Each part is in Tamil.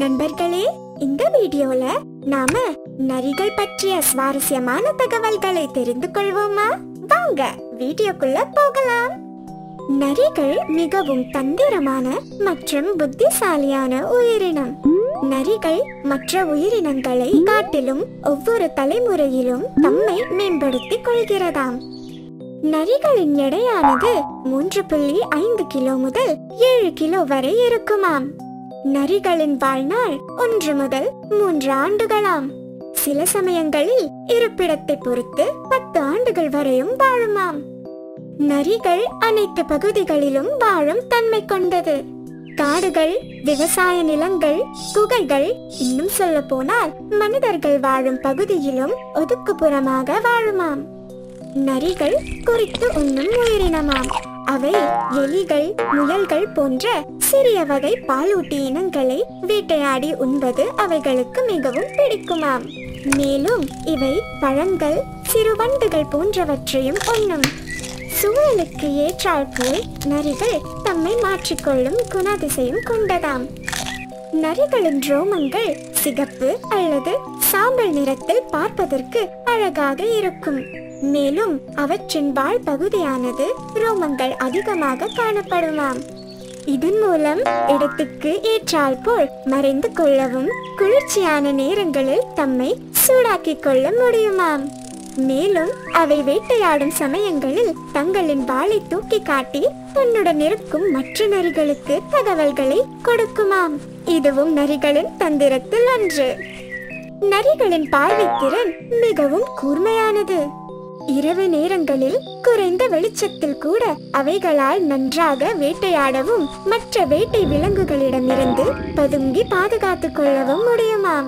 நண்பர்களே இந்த வீடியோல நாம நரிகள் பற்றிய சுவாரஸ்யமான தகவல்களை தெரிந்து கொள்வோமா வாங்க வீடியோக்குள்ள போகலாம் நரிகள் மிகவும் தந்திரமான மற்றும் புத்திசாலியான உயிரினம் நரிகள் மற்ற உயிரினங்களை காட்டிலும் ஒவ்வொரு தலைமுறையிலும் தம்மை மேம்படுத்திக் கொள்கிறதாம் நரிகளின் எடையானது மூன்று புள்ளி ஐந்து கிலோ முதல் ஏழு கிலோ வரை இருக்குமாம் நரிகளின் வாழ்நாள் ஒன்று முதல் மூன்று ஆண்டுகளாம் சில சமயங்களில் இருப்பிடத்தை பொறுத்து பத்து ஆண்டுகள் வரையும் வாழுமாம் நரிகள் அனைத்து பகுதிகளிலும் வாழும் தன்மை கொண்டது காடுகள் விவசாய நிலங்கள் குகைகள் இன்னும் சொல்ல போனால் மனிதர்கள் வாழும் பகுதியிலும் ஒதுக்குப்புறமாக வாழுமாம் நரிகள் குறித்து உண்ணும் உயிரினமாம் அவை எலிகள் முயல்கள் போன்ற சிறிய வகை பாலூட்டி இனங்களை வேட்டையாடி உண்பது அவைகளுக்கு மிகவும் பிடிக்குமாம் மேலும் இவை பழங்கள் சிறுவண்டுகள் போன்றவற்றையும் உண்ணும் சூழலுக்கு ஏற்றாற்போல் நரிகள் தம்மை மாற்றிக்கொள்ளும் குணாதிசயம் கொண்டதாம் நரிகளின் ரோமங்கள் சிகப்பு அல்லது சாம்பல் நிறத்தில் பார்ப்பதற்கு அழகாக இருக்கும் மேலும் அவற்றின் வால் பகுதியானது ரோமங்கள் அதிகமாக காணப்படுமாம் இதன் மூலம் இடத்துக்கு ஏற்றால் போல் மறைந்து கொள்ளவும் குளிர்ச்சியான நேரங்களில் தம்மை சூடாக்கிக் கொள்ள முடியுமாம் மேலும் அவை வேட்டையாடும் சமயங்களில் தங்களின் வாளை தூக்கி காட்டி தன்னுடன் இருக்கும் மற்ற நரிகளுக்கு தகவல்களை கொடுக்குமாம் இதுவும் நரிகளின் தந்திரத்தில் ஒன்று நரிகளின் பார்வைத்திறன் மிகவும் கூர்மையானது இரவு நேரங்களில் குறைந்த வெளிச்சத்தில் கூட அவைகளால் நன்றாக வேட்டையாடவும் மற்ற வேட்டை விலங்குகளிடமிருந்து பதுங்கி பாதுகாத்துக் கொள்ளவும் முடியுமாம்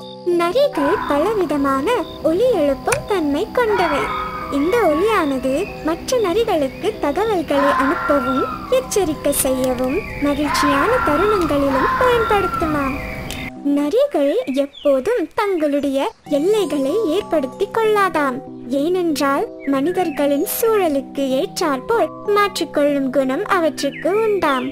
நரிகள் பலவிதமான ஒலி எழுப்பும் தன்மை கொண்டவை இந்த ஒலியானது மற்ற நரிகளுக்கு தகவல்களை அனுப்பவும் எச்சரிக்கை செய்யவும் மகிழ்ச்சியான தருணங்களிலும் பயன்படுத்துமாம் நரிகள் எப்போதும் தங்களுடைய எல்லைகளை ஏற்படுத்திக் கொள்ளாதாம் ஏனென்றால் மனிதர்களின் சூழலுக்கு ஏற்றாற்போல் மாற்றிக்கொள்ளும் குணம் அவற்றுக்கு உண்டாம்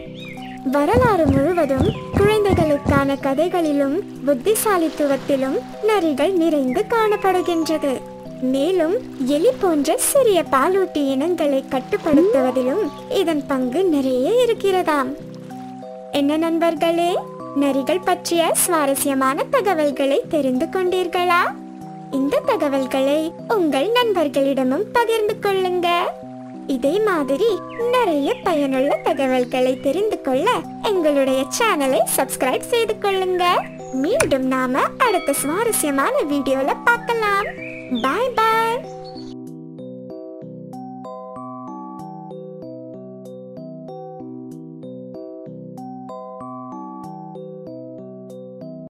வரலாறு முழுவதும் குழந்தைகளுக்கான கதைகளிலும் புத்திசாலித்துவத்திலும் நரிகள் நிறைந்து காணப்படுகின்றது மேலும் எலி போன்ற சிறிய பாலூட்டி இனங்களை கட்டுப்படுத்துவதிலும் இதன் பங்கு நிறைய இருக்கிறதாம் என்ன நண்பர்களே நரிகள் பற்றிய சுவாரஸ்யமான தகவல்களை தெரிந்து கொண்டீர்களா இந்த தகவல்களை உங்கள் நண்பர்களிடமும் பகிர்ந்து கொள்ளுங்க இதே மாதிரி நிறைய பயனுள்ள தகவல்களை தெரிந்து கொள்ள எங்களுடைய சேனலை சப்ஸ்கிரைப் செய்து கொள்ளுங்க மீண்டும் நாம அடுத்த சுவாரஸ்யமான வீடியோல பார்க்கலாம்